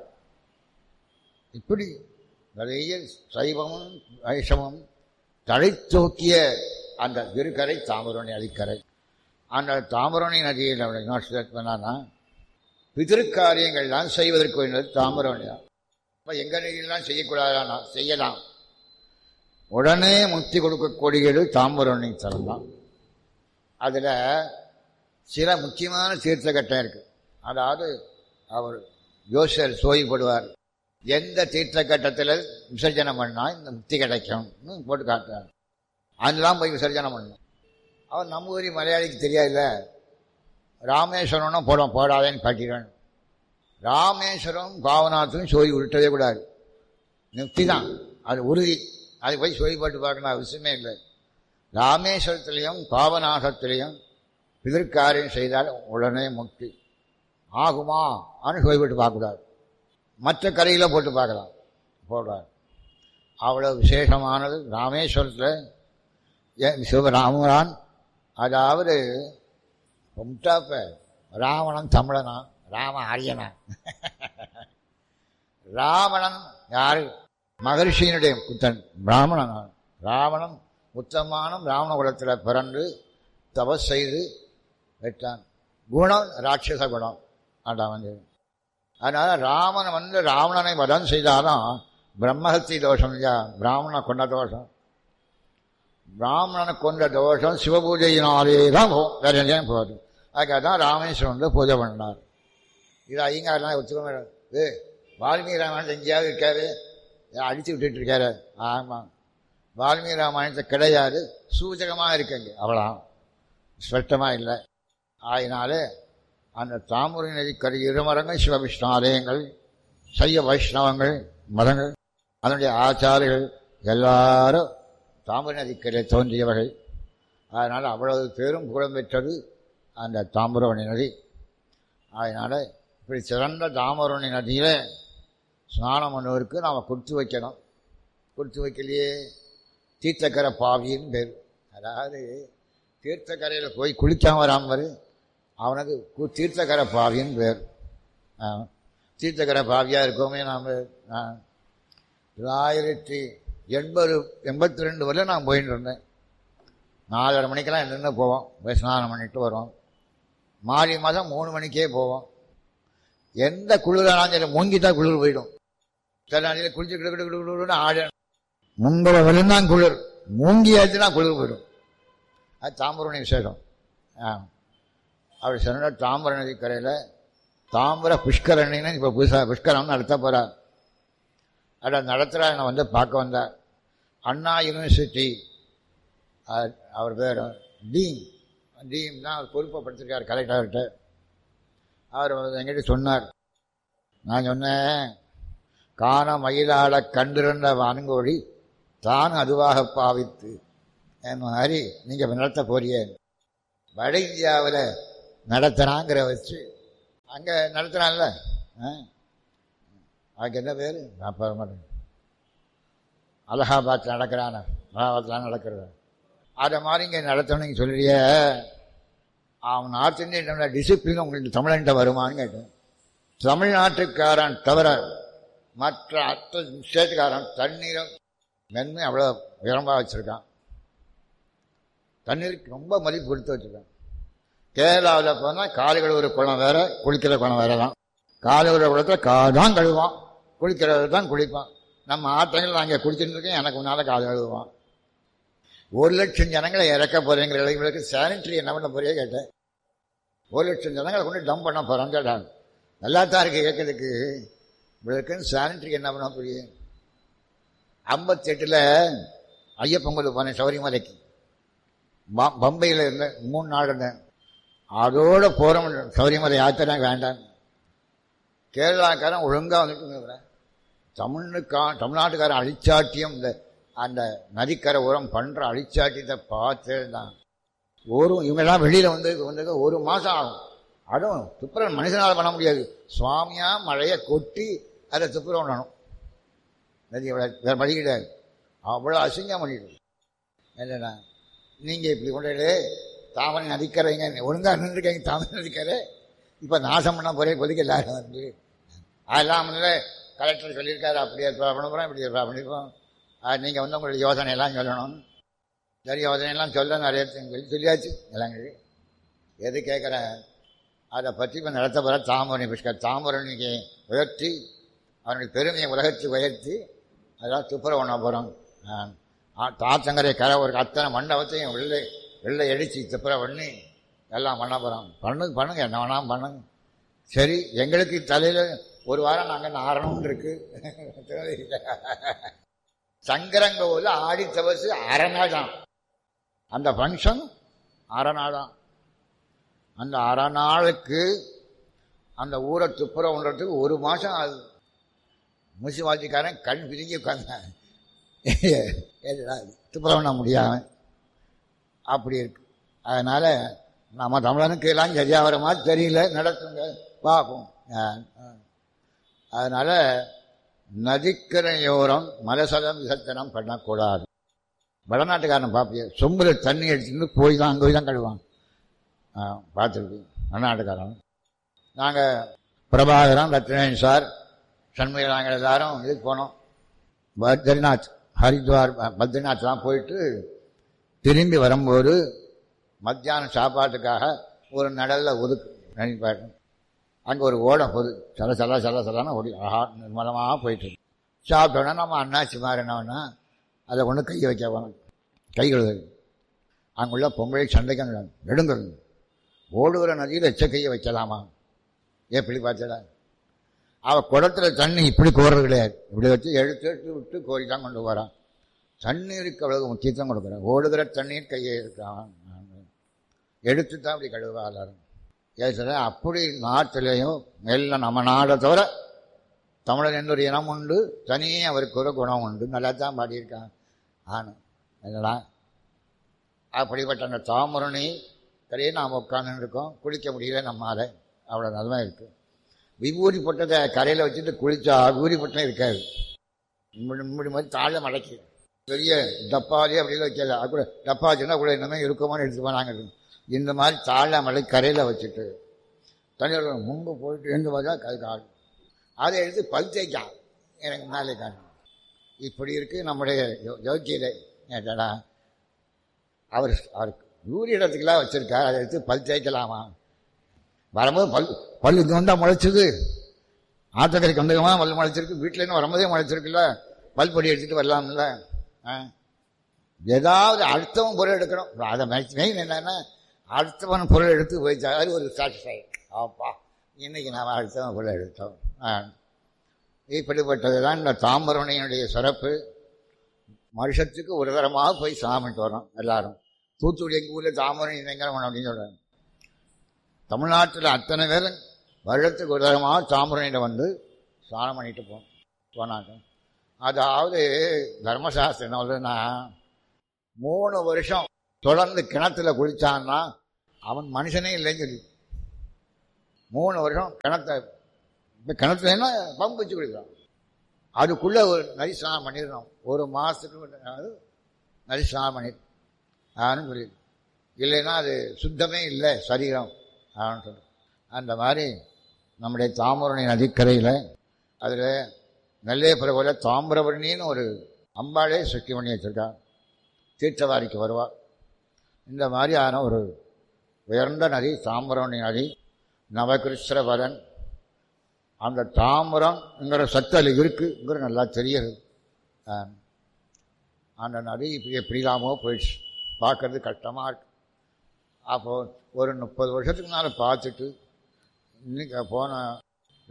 இப்படி நிறைய சைவமும் வைஷ்ணவமும் தலை தூக்கிய அந்த திருக்கரை தாமிரணி நதிக்கரை அந்த தாமிரணி நதியில் அவளை என்ன select பண்ணான்னா பிதிருக்காரியங்கள்லாம் செய்வதற்கு வேண்டியது தாமிரணி தான் இப்போ எங்கள் நதியெல்லாம் செய்யக்கூடாதானா செய்யலாம் உடனே முக்தி கொடுக்கக்கூடியது தாமிரணி தலம் தான் அதில் சில முக்கியமான தீர்த்த கட்டம் இருக்கு அதாவது அவர் யோசர் சோய்படுவார் எந்த தீர்த்த கட்டத்தில் விசர்ஜனம் பண்ணா இந்த முக்தி கிடைக்கும்னு போட்டு காட்டுறார் அதெல்லாம் போய் விசர்ஜனம் பண்ணணும் அவர் நம்ம ஊரி மலையாளிக்கு தெரியாதுல்ல ராமேஸ்வரம்னா போட போடாதேன்னு காட்டிடுவேன் ராமேஸ்வரம் பாவநாத்தும் சோய் விட்டதே கூடாது முக்தி தான் அது உறுதி அது போய் சோய் போட்டு பார்க்கணும் அவசியமே இல்லை ராமேஸ்வரத்திலையும் பாவநாசத்திலையும் பிதற்காரியம் செய்தால் உடனே முக்தி ஆகுமா ஆனால் சோய் போட்டு பார்க்கக்கூடாது மற்ற கரையில் போட்டு பார்க்கலாம் போடுறார் அவ்வளோ விசேஷமானது ராமேஸ்வரத்தில் ஏன் சிவராமரான் அதாவது முட்டாப்ப ராவணன் தமிழனா ராம ஆரியனா ராவணன் யாரு மகரிஷியினுடைய புத்தன் பிராமணன் ராவணன் உத்தமான பிராமண குலத்தில் பிறந்து தபஸ் செய்து வெட்டான் குணம் ராட்சச குணம் அதான் வந்து அதனால ராமன் வந்து ராவணனை வதம் செய்தாலும் பிரம்மஹத்தி தோஷம் இல்லையா பிராமணனை கொண்ட தோஷம் பிராமணனை கொண்ட தோஷம் சிவபூஜையினாலே தான் போகும் வேற எங்கேயும் போகுது அதுக்காக தான் ராமேஸ்வரம் வந்து பூஜை பண்ணார் இது ஐயங்காரெலாம் ஒத்துக்க மாட்டார் ஏ வால்மீகி ராமாயணத்தை எங்கேயாவது இருக்காரு ஏன் அடிச்சு விட்டுட்டு இருக்காரு ஆமாம் வால்மீகி ராமாயணத்தை கிடையாது சூச்சகமாக இருக்குங்க அவ்வளோ ஸ்பஷ்டமாக இல்லை ஆயினாலே அந்த தாமரை நதிக்கரை இருமரங்கள் சிவவிஷ்ணு ஆலயங்கள் சைய வைஷ்ணவங்கள் மதங்கள் அதனுடைய ஆச்சாரிகள் எல்லாரும் தாமரை நதிக்கரை தோன்றியவர்கள் அதனால் அவ்வளவு பேரும் புகழ் பெற்றது அந்த தாமிரவணி நதி அதனால் இப்படி சிறந்த தாமிரவணி நதியில் ஸ்நானம் பண்ணுவதற்கு நாம் கொடுத்து வைக்கணும் கொடுத்து வைக்கலையே தீர்த்தக்கரை பாவின்னு பேர் அதாவது தீர்த்தக்கரையில் போய் குளிக்காம வராமல் அவனுக்கு கு- தீர்த்தக்கரை பாவின்னு பேர் ஆ. தீர்த்தக்கரை பாவியாக இருக்கோமே நாம் தொள்ளாயிரத்தி எண்பது எண்பத்தி ரெண்டு வரையும் நான் போயிட்டு இருந்தேன் நாலரை மணிக்கெல்லாம் நின்று போவோம் போய் ஸ்நானம் பண்ணிட்டு வருவோம் மாறி மாதம் மூணு மணிக்கே போவோம் எந்த குளிரானாலும் சரி மூங்கிட்டா குளிர் போயிடும் சில நாளையில் குளிச்சு கிடு கிடு கிடு கிடுன்னு ஆட முன்புற வரையும் தான் குளிர் மூங்கி ஆச்சுன்னா குளிர் போயிடும் அது தாம்பரணி விசேஷம் ஆ அவர் சொன்ன தாம்பர நதி கரையில் தாம்பர புஷ்கரணின்னு இப்போ புதுசாக புஷ்கரம்னு நடத்த போகிறார் அதை நடத்துகிறா என்னை வந்து பார்க்க வந்தார் அண்ணா யூனிவர்சிட்டி அ- அவர் பேர் டீன் டீன் தான் அவர் பொறுப்பை படுத்திருக்கார் கலெக்டர்கிட்ட அவர் வந்து என்கிட்ட சொன்னார் நான் சொன்னேன் காண மயிலாட கண்டிருந்த வான்கோழி தான் அதுவாக பாவித்து என் மாதிரி நீங்கள் நடத்த போறியே வட இந்தியாவில் நடத்துகிறாங்கிற வச்சு அங்கே நடத்துகிறான்ல ஆ அதுக்கு என்ன பேர் நான் பெற மாட்டேன் அலகாபாத்தில் நடக்கிறான அலகாபாத்தில் நடக்கிறது அதை மாதிரி இங்கே நடத்தணும்னு நீங்கள் சொல்லுறிய அவன் நார்த் இந்தியன் டிசிப்ளின் உங்களுக்கு தமிழன்ட்ட வருமான்னு கேட்டேன் தமிழ்நாட்டுக்காரன் தவிர மற்ற அத்த ஸ்டேட்டுக்காரன் தண்ணீரை மென்மை அவ்வளோ உயரமாக வச்சுருக்கான் தண்ணீருக்கு ரொம்ப மதிப்பு கொடுத்து வச்சுருக்கான் கேரளாவில் போனால் காலை கழுவுற குளம் வேற குளிக்கிற குளம் வேற தான் காலை கழுவுற குளத்தில் கா தான் கழுவான் குளிக்கிறது தான் குளிப்பான் நம்ம ஆட்டங்கள் நான் இங்கே குளிச்சுட்டு இருக்கேன் எனக்கு முன்னால் காலை கழுவுவான் ஒரு லட்சம் ஜனங்களை இறக்க போறேங்கிற இளைஞர்களுக்கு சானிட்டரி என்ன பண்ண போறியே கேட்டேன் ஒரு லட்சம் ஜனங்களை கொண்டு டம்ப் பண்ண போகிறோம் கேட்டாங்க நல்லா தான் இருக்கு கேட்கறதுக்கு இவளுக்குன்னு சானிட்டரி என்ன பண்ண புரியும் ஐம்பத்தெட்டில் ஐயப்பன் கோயில் போனேன் சபரிமலைக்கு ப- பம்பையில் இருந்தேன் மூணு நாள் இருந்தேன் அதோட போகிறோம் சபரிமலை யாத்திரை வேண்டாம் கேரளாக்காரன் ஒழுங்காக வந்துட்டு தமிழுக்கா தமிழ்நாட்டுக்காரன் அழிச்சாட்டியம் இந்த அந்த நதிக்கரை உரம் பண்ணுற அழிச்சாட்டியத்தை பார்த்து தான் ஒரு இவங்கெல்லாம் வெளியில் வந்து வந்து ஒரு மாதம் ஆகும் அதுவும் துப்புரவு மனுஷனால் பண்ண முடியாது சுவாமியா மழையை கொட்டி அதை துப்புரவு பண்ணணும் நதி எவ்வளோ வேறு வழி கிடையாது அவ்வளோ அசிங்கம் பண்ணிட்டு என்னண்ணா நீங்கள் இப்படி கொண்டு தாமரை நதிக்கரைங்க ஒழுங்காக நின்றுருக்கீங்க தாமரை நதிக்கரை இப்போ நாசம் பண்ண போகிறே கொதிக்க எல்லாரும் வந்து அதெல்லாம் வந்து கலெக்டர் சொல்லியிருக்காரு அப்படி ஏற்பாடு பண்ண போகிறோம் இப்படி ஏற்பாடு பண்ணியிருக்கோம் நீங்கள் வந்து உங்களுடைய யோசனை எல்லாம் சொல்லணும் சரி யோசனையெல்லாம் சொல்ல நிறைய சொல்லி சொல்லியாச்சு எல்லாம் சொல்லி. எது கேட்குறேன் அதை பற்றி இப்போ நடத்த போகிற தாமரணி புஷ்கர் தாமரணிக்கு உயர்த்தி அவனுடைய பெருமையை உலகத்துக்கு உயர்த்தி அதெல்லாம் துப்புரவு பண்ண போகிறோம் தாத்தங்கரை கரை ஒரு அத்தனை மண்டபத்தையும் வெள்ளை வெள்ளை அடித்து துப்புரவு பண்ணி எல்லாம் பண்ண போகிறோம் பண்ணுங்க பண்ணுங்க என்ன வேணாலும் பண்ணுங்க சரி எங்களுக்கு தலையில் ஒரு வாரம் நாங்கள் நாரணும்னு இருக்கு சங்கரங்கோவில் ஆடி தபசு அரை நாள் தான் அந்த ஃபங்க்ஷன் அரை நாள் தான் அந்த அரை நாளுக்கு அந்த ஊரை துப்புரவுன்றதுக்கு ஒரு மாதம் ஆகுது முனிசிபாலிட்டிக்காரன் கண் பிரிஞ்சு உட்காந்தேன் ஏதுடா இது? துப்புரவு பண்ண முடியாம அப்படி இருக்கு அதனால நம்ம தமிழனுக்கு எல்லாம் சரியா வர மாதிரி தெரியல நடத்துங்க பார்ப்போம் ஆ, ஆ. அதனால நதிக்கரையோரம் மலசலம் விசர்த்தனம் பண்ணக்கூடாது வடநாட்டுக்காரன் பார்ப்பிய சொம்புல தண்ணி எடுத்துட்டு போய் தான் அங்கே போய் தான் கழுவான் பார்த்துருக்கு வடநாட்டுக்காரன் நாங்கள் பிரபாகரன் ரத்னேன் சார் சண்முக நாங்கள் எல்லாரும் இதுக்கு போனோம் பத்ரிநாத் ஹரித்வார் பத்ரிநாத்லாம் போயிட்டு திரும்பி வரும்போது மத்தியானம் சாப்பாட்டுக்காக ஒரு நடல்ல ஒதுக்கு நினைப்பாரு அங்கே ஒரு ஓடை போகுது சல சல சல சலன்னு ஓடி ஆஹா நிர்மலமாக போயிட்டு இருக்கு. சாப்பிட்டோன்னா நம்ம அண்ணாச்சி மாதிரி என்ன பண்ணா அதை கொண்டு கை வைக்க போனோம் கை கழுவுது அங்குள்ள பொம்பளை சண்டைக்கு நெடுங்கல் ஓடுகிற நதியில் எச்ச கையை வைக்கலாமா எப்படி பார்த்தடா அவ குடத்துல தண்ணி இப்படி கோர்றது கிடையாது இப்படி வச்சு எடுத்து எடுத்து விட்டு கோரி தான் கொண்டு வரான் தண்ணீருக்கு அவ்வளவு முக்கியத்துவம் கொடுக்குறான் ஓடுகிற தண்ணீர் கையை இருக்கான் எடுத்து தான் அப்படி கழுவா எல்லாரும் ஏசுற அப்படி நாட்டிலையும் எல்லாம் நம்ம நாடை தவிர தமிழன் என்ற ஒரு இனம் உண்டு தனியே அவருக்கு ஒரு குணம் உண்டு நல்லா தான் பாடியிருக்கான் ஆனும் என்னடா அப்படிப்பட்ட அந்த தாமரணி கரையே நாம் உட்காந்து இருக்கோம் குளிக்க முடியல நம்மால அவ்வளோ நல்லா இருக்கு விபூதி போட்டதை கரையில் வச்சுட்டு குளிச்சா விபூதி போட்டே இருக்காது இப்படி இப்படி மாதிரி தாழ மடக்கி பெரிய டப்பாலே அப்படியே வைக்கல அது கூட டப்பா வச்சுன்னா கூட என்னமே இருக்குமோன்னு எடுத்து போனாங்க இந்த மாதிரி தாழ மலை கரையில் வச்சுட்டு தண்ணியில் முன்பு போயிட்டு இருந்து பார்த்தா கை கால் அதை எடுத்து பல் தேய்க்கான் எனக்கு முன்னாலே காணும் இப்படி இருக்கு நம்முடைய யோ- யோக்கியதை ஏட்டடா அவர் அவர் ஊரி இடத்துக்கெல்லாம் வச்சிருக்கார் அதை எடுத்து பல் தேய்க்கலாமா வரும்போது பல் பல் இங்கே வந்தால் முளைச்சது ஆத்தக்கரைக்கு வந்தகமாக பல் முளைச்சிருக்கு வீட்டிலேருந்து வரும்போதே முளைச்சிருக்குல்ல பல் பொடி எடுத்துட்டு வரலாம்ல ஆ ஏதாவது அடுத்தவன் பொருள் எடுக்கணும் அதை மெயின் என்னன்னா அடுத்தவன் பொருள் எடுத்து போயிட்டா அது ஒரு சாட்டிஸ்ஃபை ஆப்பா இன்னைக்கு நாம் அடுத்தவன் பொருள் எடுத்தோம் ஆ இப்படிப்பட்டது தான் இந்த தாம்பரணையினுடைய சிறப்பு வருஷத்துக்கு ஒரு தரமாக போய் சாமிட்டு வரோம் எல்லாரும் தூத்துக்குடி எங்கள் ஊரில் தாமரை இணைங்கிறவன் அப்படின்னு சொல்கிறாங்க தமிழ்நாட்டில் அத்தனை பேர் வருடத்துக்கு ஒரு தரமாக தாமரையில் வந்து ஸ்நானம் பண்ணிட்டு போனோம் போனாங்க அதாவது தர்மசாஸ்திரம் என்ன சொல்றதுன்னா மூணு வருஷம் தொடர்ந்து கிணத்துல குளிச்சான்னா அவன் மனுஷனே இல்லைன்னு சொல்லி மூணு வருஷம் கிணத்த இப்போ கிணத்துலன்னா பம்பு வச்சு குளிக்கிறான் அதுக்குள்ளே ஒரு நரி ஸ்நானம் பண்ணிடணும் ஒரு மாதத்துக்கு அது நரி ஸ்நானம் பண்ணி ஆன்னு சொல்லி இல்லைன்னா அது சுத்தமே இல்லை சரீரம் ஆன்னு சொல்லி அந்த மாதிரி நம்முடைய தாமரணி நதிக்கரையில் அதில் நெல்லையப்புற தாமிரபரணின்னு ஒரு அம்பாளே சுற்றி பண்ணி வச்சிருக்கா தீர்த்தவாரிக்கு வருவா இந்த மாதிரியான ஒரு உயர்ந்த நதி தாமிரபரணி நதி நவகிருஷ்ணவரன் அந்த தாமிரம்ங்கிற சத்து அதில் இருக்குங்கிற நல்லா தெரியுது ஆ. அந்த நதி இப்படி எப்படிலாமோ போயிடுச்சு பார்க்கறது கஷ்டமாக இருக்கு அப்போது ஒரு முப்பது வருஷத்துக்கு மேலே பார்த்துட்டு இன்னைக்கு போன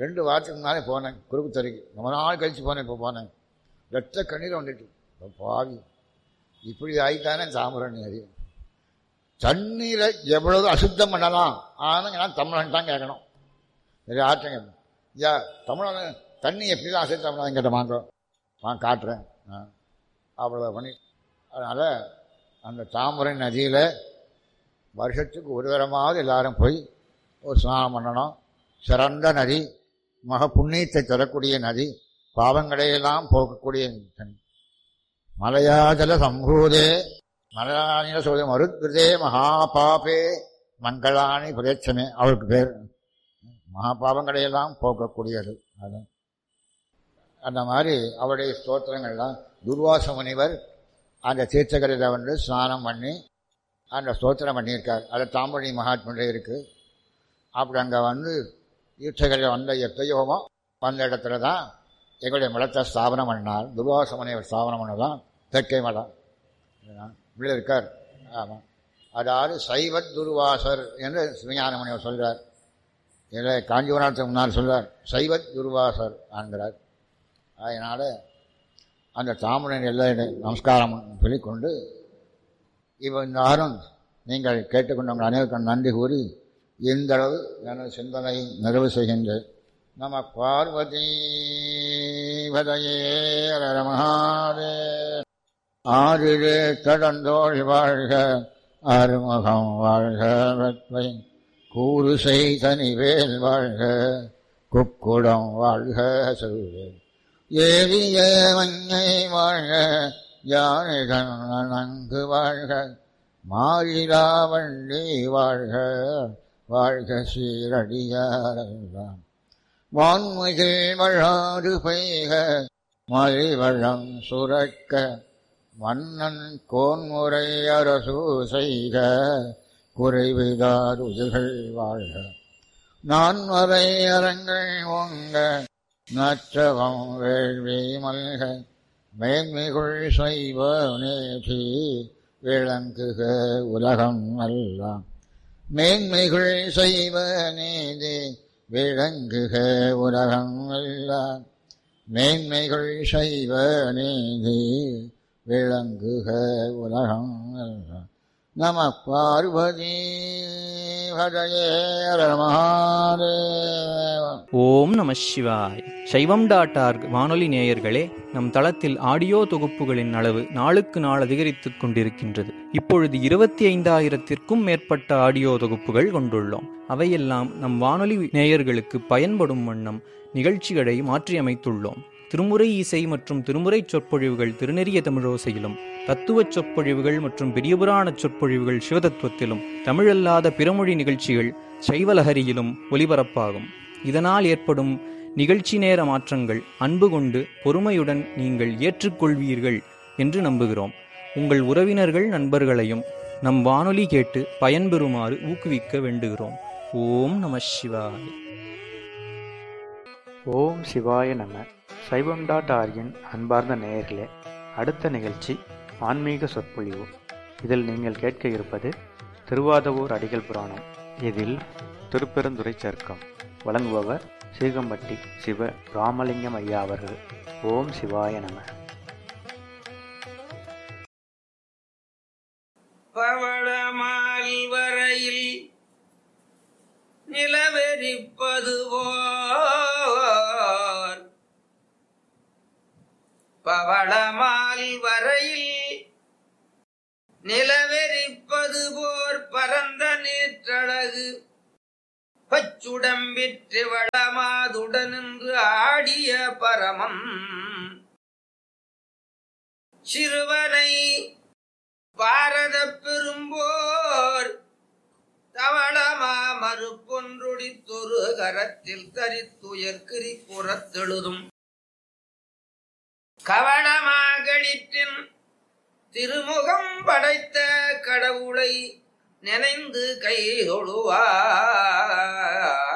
ரெண்டு வாரத்துக்கு முன்னாலே போனேன் குறுக்குத்தறைக்கு ரொம்ப நாள் கழித்து போனேன் இப்போ போனேன் ரத்த கண்ணீர் வந்துட்டு இப்போ பாவி இப்படி ஆயிட்டானே தாமிரன் நதி தண்ணீரை எவ்வளவு அசுத்தம் பண்ணலாம் ஆனால் நான் தமிழன் தான் கேட்கணும் சரி ஆற்றுங்க ஐயா தமிழன் தண்ணி எப்படி தான் அசுத்தம் பண்ணலாம் கேட்ட வாங்க நான் காட்டுறேன் ஆ அவ்வளோ பண்ணி அதனால் அந்த தாமரை நதியில் வருஷத்துக்கு ஒரு தரமாவது எல்லாரும் போய் ஒரு ஸ்நானம் பண்ணணும் சிறந்த நதி மக புண்ணியத்தை தரக்கூடிய நதி பாவங்களையெல்லாம் போக்கக்கூடிய தண்ணி மலையாஜல சம்பூதே மலையானில சொல்ல மருத்கிருதே மகாபாபே மங்களானி பிரேட்சமே அவருக்கு பேர் மகாபாவங்களையெல்லாம் போக்கக்கூடியது அது அந்த மாதிரி அவருடைய ஸ்தோத்திரங்கள்லாம் துர்வாச முனிவர் அந்த தீர்த்தகரையில் வந்து ஸ்நானம் பண்ணி அந்த ஸ்தோத்திரம் பண்ணியிருக்கார் அது தாம்பழி மகாத்மண்டே இருக்குது அப்படி அங்கே வந்து தீர்த்தகரையில் வந்த எத்தையோமோ வந்த இடத்துல தான் எங்களுடைய மலத்தை ஸ்தாபனம் பண்ணினார் துர்வாச முனிவர் ஸ்தாபனம் பண்ணதான் தெற்கை மலம் இப்படி இருக்கார் ஆமாம் அதாவது சைவத் துர்வாசர் என்று சிவஞான முனிவர் சொல்கிறார் இதில் காஞ்சிபுரத்துக்கு முன்னால் சொல்கிறார் சைவத் துர்வாசர் என்கிறார் அதனால் அந்த தாமரன் எல்லாம் நமஸ்காரம் சொல்லிக்கொண்டு இப்போ இந்த ஆறும் நீங்கள் கேட்டுக்கொண்டவங்க அனைவருக்கும் நன்றி கூறி இந்த அளவு எனது சிந்தனை நிறைவு செய்கின்றேன் நம பார்வதி பதையே மகாதே ஆறிலே கடந்தோள் வாழ்க அருமுகம் வாழ்க வெட்பை கூறு செய்தனிவேல் வாழ்க குக்குடம் வாழ்க சொல்வேல் ஏறிய மஞ்சை வாழ்க யானைகள் நன்கு வாழ்க மாறிலா வண்டி வாழ்க வாழ்க சீரடியாரெல்லாம் வான்மிகில் வழாது பெய்க மலிவழம் சுரக்க மன்னன் கோன்முறை அரசு செய்க குறைவிதார் உதிர்கள் வாழ்க நான் வரை அரங்கள் ஓங்க நற்றவம் வேள்வி மல்க மேன்மிகுள் செய்வ நேற்றி விளங்குக உலகம் எல்லாம் மேன்மைகள் செய்வ நீதி விளங்குக உலகம் எல்லாம் மேன்மைகள் செய்வ நீதி விளங்குக உலகம் எல்லாம் நம பார்வதி ஹரயே மகாதேவ ஓம் நம சிவாய் சைவம் டாட் ஆர்க் வானொலி நேயர்களே நம் தளத்தில் ஆடியோ தொகுப்புகளின் அளவு நாளுக்கு நாள் அதிகரித்துக் கொண்டிருக்கின்றது இப்பொழுது இருபத்தி ஐந்தாயிரத்திற்கும் மேற்பட்ட ஆடியோ தொகுப்புகள் கொண்டுள்ளோம் அவையெல்லாம் நம் வானொலி நேயர்களுக்கு பயன்படும் வண்ணம் நிகழ்ச்சிகளை மாற்றியமைத்துள்ளோம் திருமுறை இசை மற்றும் திருமுறை சொற்பொழிவுகள் திருநெறிய தமிழோசையிலும் தத்துவச் சொற்பொழிவுகள் மற்றும் பெரியபுராண சொற்பொழிவுகள் சிவதத்துவத்திலும் தமிழல்லாத பிறமொழி நிகழ்ச்சிகள் சைவலஹரியிலும் ஒலிபரப்பாகும் இதனால் ஏற்படும் நிகழ்ச்சி நேர மாற்றங்கள் அன்பு கொண்டு பொறுமையுடன் நீங்கள் ஏற்றுக்கொள்வீர்கள் என்று நம்புகிறோம் உங்கள் உறவினர்கள் நண்பர்களையும் நம் வானொலி கேட்டு பயன்பெறுமாறு ஊக்குவிக்க வேண்டுகிறோம் ஓம் நம சிவாய் ஓம் சிவாய நம சைவம் டாட் ஆர்கின் அன்பார்ந்த நேயர்களே அடுத்த நிகழ்ச்சி ஆன்மீக சொற்பொழிவு இதில் நீங்கள் கேட்க இருப்பது திருவாதவூர் அடிகள் புராணம் இதில் திருப்பெருந்துறை சர்க்கம் வழங்குபவர் சீகம்பட்டி சிவ ராமலிங்கம் ஐயா அவர்கள் ஓம் சிவாய நம பவளமால் வரையில் நிலவெறிப்பது போர் பவளமால் வரையில் நிலவெறிப்பது போர் பரந்த நீற்றழகு பச்சுடம்பிற்று வளமாதுடனின்று ஆடிய பரமம் சிறுவனை பாரத பெரும்போர் தவளமா மறுப்பொன்றொடித்தொரு கரத்தில் தரித்துயர்கிரி புறத்தெழுதும் கவளமாகளிற்றின் திருமுகம் படைத்த கடவுளை நினைந்து கை தொழுவார்